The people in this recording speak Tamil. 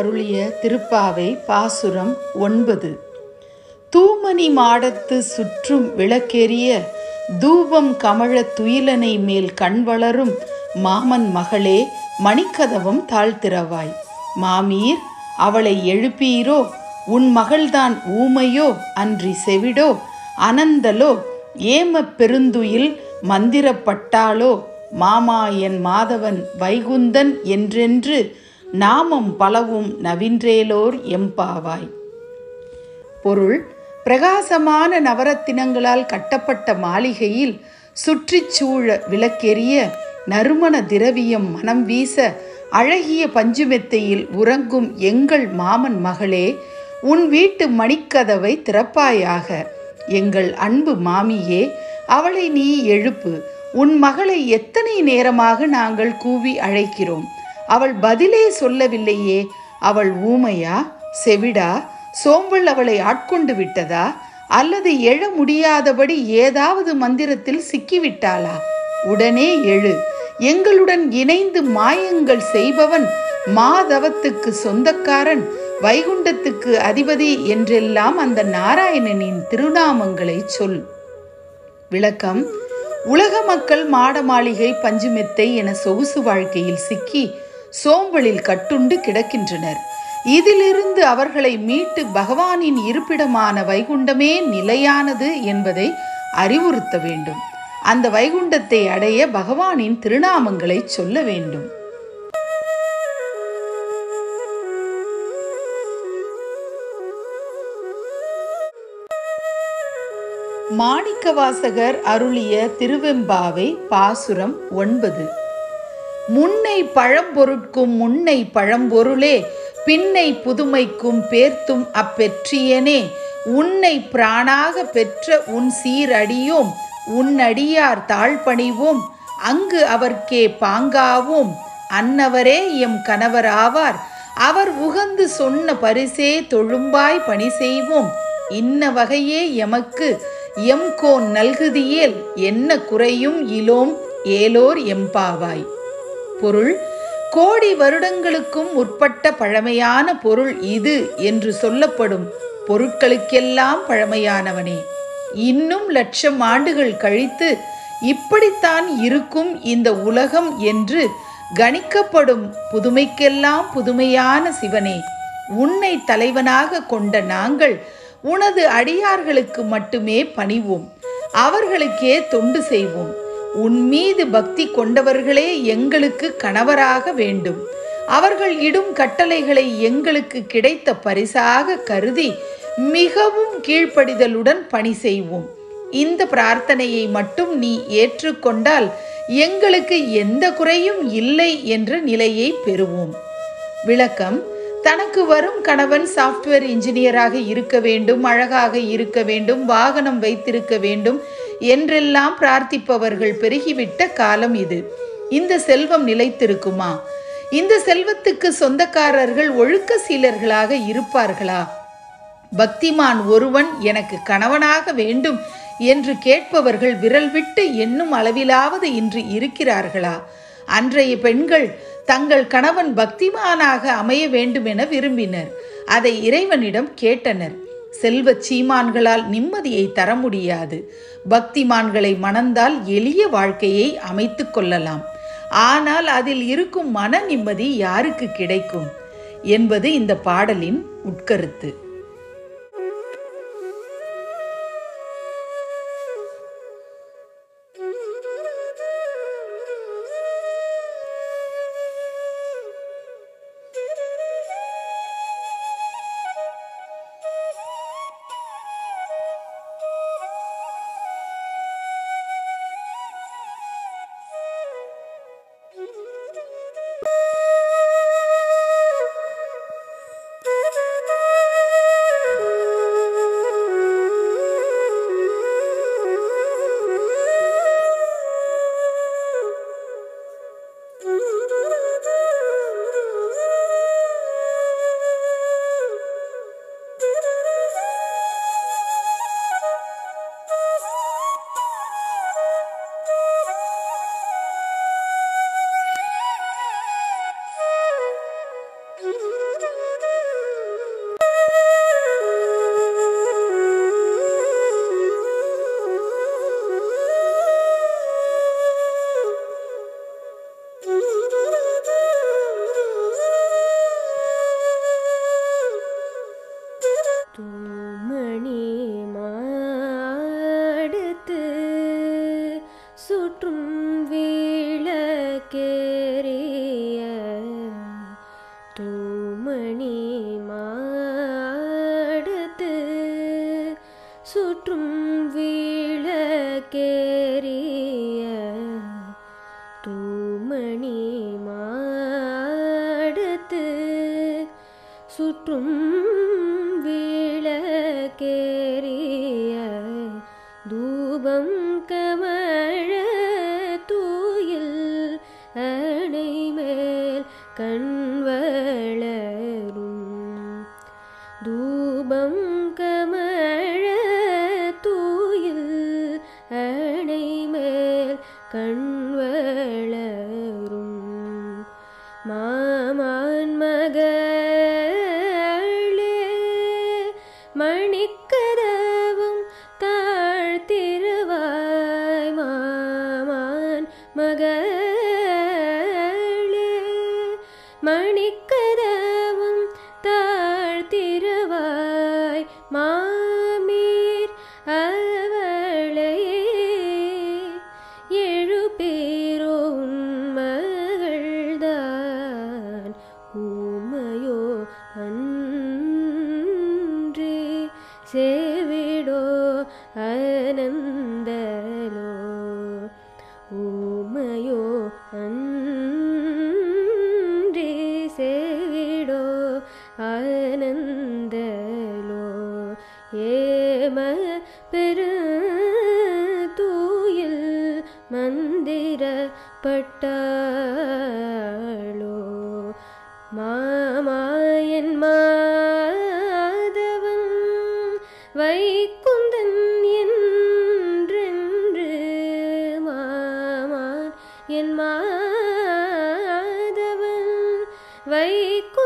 அருளிய திருப்பாவை பாசுரம் ஒன்பது தூமணி மாடத்து சுற்றும் விளக்கெரிய தூபம் கமழ துயிலனை மேல் கண் வளரும் மாமன் மகளே மணிக்கதவம் தாழ்த்திரவாய் மாமீர் அவளை எழுப்பீரோ உன் மகள்தான் ஊமையோ அன்றி செவிடோ அனந்தலோ ஏம பெருந்துயில் மந்திரப்பட்டாளோ மாமா என் மாதவன் வைகுந்தன் என்றென்று நாமம் பலவும் நவின்றேலோர் எம்பாவாய் பொருள் பிரகாசமான நவரத்தினங்களால் கட்டப்பட்ட மாளிகையில் சுற்றிச் சூழ விளக்கெரிய நறுமண திரவியம் மனம் வீச அழகிய பஞ்சுமெத்தையில் உறங்கும் எங்கள் மாமன் மகளே உன் வீட்டு மணிக்கதவை திறப்பாயாக எங்கள் அன்பு மாமியே அவளை நீ எழுப்பு உன் மகளை எத்தனை நேரமாக நாங்கள் கூவி அழைக்கிறோம் அவள் பதிலே சொல்லவில்லையே அவள் ஊமையா செவிடா சோம்பல் அவளை ஆட்கொண்டு விட்டதா அல்லது எழ முடியாதபடி ஏதாவது மந்திரத்தில் சிக்கிவிட்டாளா உடனே எழு எங்களுடன் இணைந்து மாயங்கள் செய்பவன் மாதவத்துக்கு சொந்தக்காரன் வைகுண்டத்துக்கு அதிபதி என்றெல்லாம் அந்த நாராயணனின் திருநாமங்களை சொல் விளக்கம் உலக மக்கள் மாட மாளிகை பஞ்சுமெத்தை என சொகுசு வாழ்க்கையில் சிக்கி சோம்பலில் கட்டுண்டு கிடக்கின்றனர் இதிலிருந்து அவர்களை மீட்டு பகவானின் இருப்பிடமான வைகுண்டமே நிலையானது என்பதை அறிவுறுத்த வேண்டும் அந்த வைகுண்டத்தை அடைய பகவானின் திருநாமங்களை சொல்ல வேண்டும் மாணிக்கவாசகர் அருளிய திருவெம்பாவை பாசுரம் ஒன்பது முன்னை பழம்பொருட்கும் முன்னை பழம்பொருளே பின்னை புதுமைக்கும் பேர்த்தும் அப்பெற்றியனே உன்னை பிராணாக பெற்ற உன் சீரடியோம் உன்னடியார் தாழ்பணிவோம் அங்கு அவர்க்கே பாங்காவோம் அன்னவரே எம் கணவராவார் அவர் உகந்து சொன்ன பரிசே தொழும்பாய் பணி செய்வோம் இன்ன வகையே எமக்கு எம் கோன் நல்குதியேல் என்ன குறையும் இலோம் ஏலோர் எம்பாவாய் பொருள் கோடி வருடங்களுக்கும் முற்பட்ட பழமையான பொருள் இது என்று சொல்லப்படும் பொருட்களுக்கெல்லாம் பழமையானவனே இன்னும் லட்சம் ஆண்டுகள் கழித்து இப்படித்தான் இருக்கும் இந்த உலகம் என்று கணிக்கப்படும் புதுமைக்கெல்லாம் புதுமையான சிவனே உன்னை தலைவனாக கொண்ட நாங்கள் உனது அடியார்களுக்கு மட்டுமே பணிவோம் அவர்களுக்கே தொண்டு செய்வோம் உன் மீது பக்தி கொண்டவர்களே எங்களுக்கு கணவராக வேண்டும் அவர்கள் இடும் கட்டளைகளை எங்களுக்கு கிடைத்த பரிசாக கருதி மிகவும் கீழ்ப்படிதலுடன் பணி செய்வோம் இந்த பிரார்த்தனையை மட்டும் நீ ஏற்றுக்கொண்டால் எங்களுக்கு எந்த குறையும் இல்லை என்ற நிலையை பெறுவோம் விளக்கம் தனக்கு வரும் கணவன் சாஃப்ட்வேர் இன்ஜினியராக இருக்க வேண்டும் அழகாக இருக்க வேண்டும் வாகனம் வைத்திருக்க வேண்டும் என்றெல்லாம் பிரார்த்திப்பவர்கள் பெருகிவிட்ட காலம் இது இந்த செல்வம் நிலைத்திருக்குமா இந்த செல்வத்துக்கு சொந்தக்காரர்கள் ஒழுக்க சீலர்களாக இருப்பார்களா பக்திமான் ஒருவன் எனக்கு கணவனாக வேண்டும் என்று கேட்பவர்கள் விரல் விட்டு எண்ணும் அளவிலாவது இன்று இருக்கிறார்களா அன்றைய பெண்கள் தங்கள் கணவன் பக்திமானாக அமைய வேண்டும் என விரும்பினர் அதை இறைவனிடம் கேட்டனர் செல்வ சீமான்களால் நிம்மதியை தர முடியாது பக்திமான்களை மணந்தால் எளிய வாழ்க்கையை அமைத்து கொள்ளலாம் ஆனால் அதில் இருக்கும் மன நிம்மதி யாருக்கு கிடைக்கும் என்பது இந்த பாடலின் உட்கருத்து சுற்றும் வீழக்கேறிய தூமணி மாடத்து சுற்றும் வீழக்கேறிய தூமணி மாடத்து சுற்றும் வீழக்கேறிய தூபம் கமழ தூயில் அணை மேல் கண்வளரும் தூபம் கமழ தூயில் அணை மேல் கண்வளரும் மாமான் மகளே மணிக்கதவும் தாழ்த்திருவாய் மாமான் மகளே மணிக்கதவும் தாழ்த்திருவாய் மாமீர் அவளையே எழு பேரோ மகள்தான் ஊமையோ அன்றே சேவிடோ அனந்தலோ ஊமையோ அன்றே சேவிடோ ஆனந்தலோ ஏம பெரு தூயில் மந்திர பட்டாளோ மாமாயன் மாதவன் வைக்குந்தன் என்றென்று மாமான் என் மாதவன் வைக்கு